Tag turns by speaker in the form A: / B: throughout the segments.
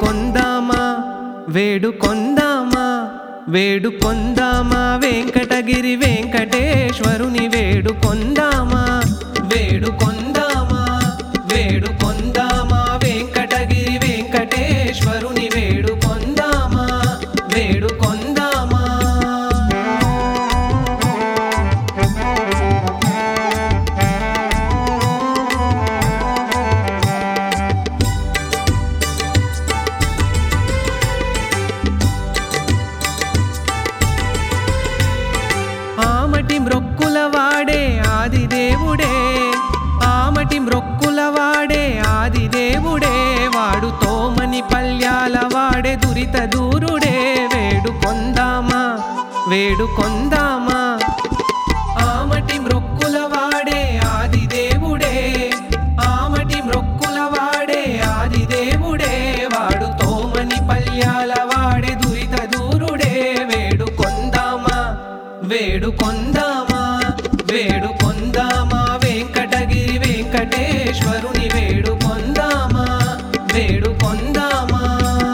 A: వేడుకొందామా వేడుకొందామా వేడుకొందామా వెంకటగిరి వెంకటేశ్వరుని వేడుకొందామా వేడుకొందామా వేడుకొందామా వెంకటగిరి వెంకటేశ్వరుని వేడుకొందామా వేడుకొందామా ఆమటి మ్రొక్కుల వాడే ఆది దేవుడే ఆమటి మ్రొక్కుల వాడే ఆది దేవుడే వాడు తోమని పల్యాల వాడే దురిత దూరుడే వేడుకొందామా వేడుకొందామా ఆమటి మ్రొక్కుల వాడే ఆది దేవుడే ఆమటి మ్రొక్కుల వాడే ఆది దేవుడే వాడు తోమని పల్యాల వాడే దురిత దూరుడే వేడుకొందామా వేడుకొందామా వేడుకొందామా వెంకటగిరి వెంకటేశ్వరుని వేడుకొందామా వేడుకొందామా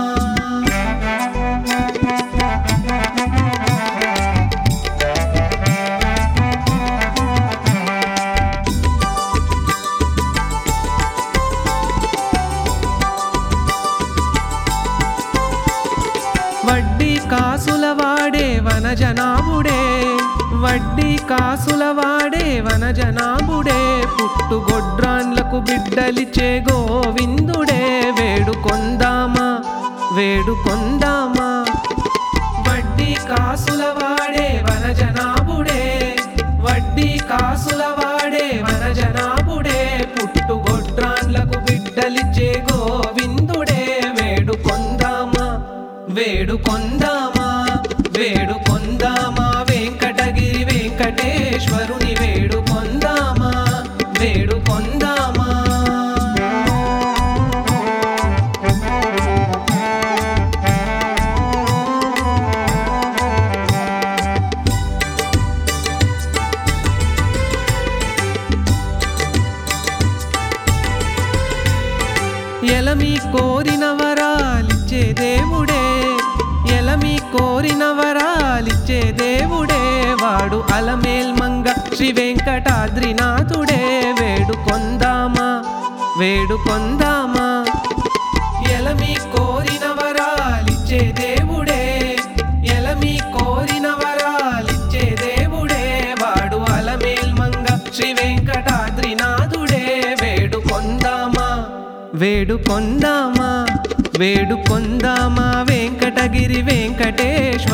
A: వడ్డీ కాసుల వాడే వనజనాభుడే వడ్డీ కాసుల వాడే వనజనాభుడే పుట్టుగొడ్రాన్లకు బిడ్డలిచ్చే గోవిందుడే వేడుకొందామా వేడుకొందామా వడ్డీ కాసుల వాడే వనజనాభుడే వడ్డీ కాసుల వాడే వనజనాభుడే పుట్టుగొడ్రాన్లకు బిడ్డలిచ్చే గోవిందుడే వేడుకొందామా వేడుకొందామా వేడుకొందామా వెంకటగిరి వెంకటేశ్వరుని వేడుకొందామా వేడుకొందామా ఎలమి కోరిన వరాలిచ్చే దేవుడే ఎలమి కోరిన వరాలిచ్చే దేవుడే వాడు అలమేల్ మంగ శ్రీ వెంకటాద్రినాథుడే వేడుకొందామా వేడుకొందామా ఎలమి కోరిన వరాలిచ్చే దేవుడే ఎలమి కోరిన వరాలిచ్చే దేవుడే వాడు అలమేల్ మంగ శ్రీ వెంకటాద్రినాథుడే వేడుకొందామా వేడుకొందామా వేడుకొందామా వెంకటగిరి వెంకటేశ్వర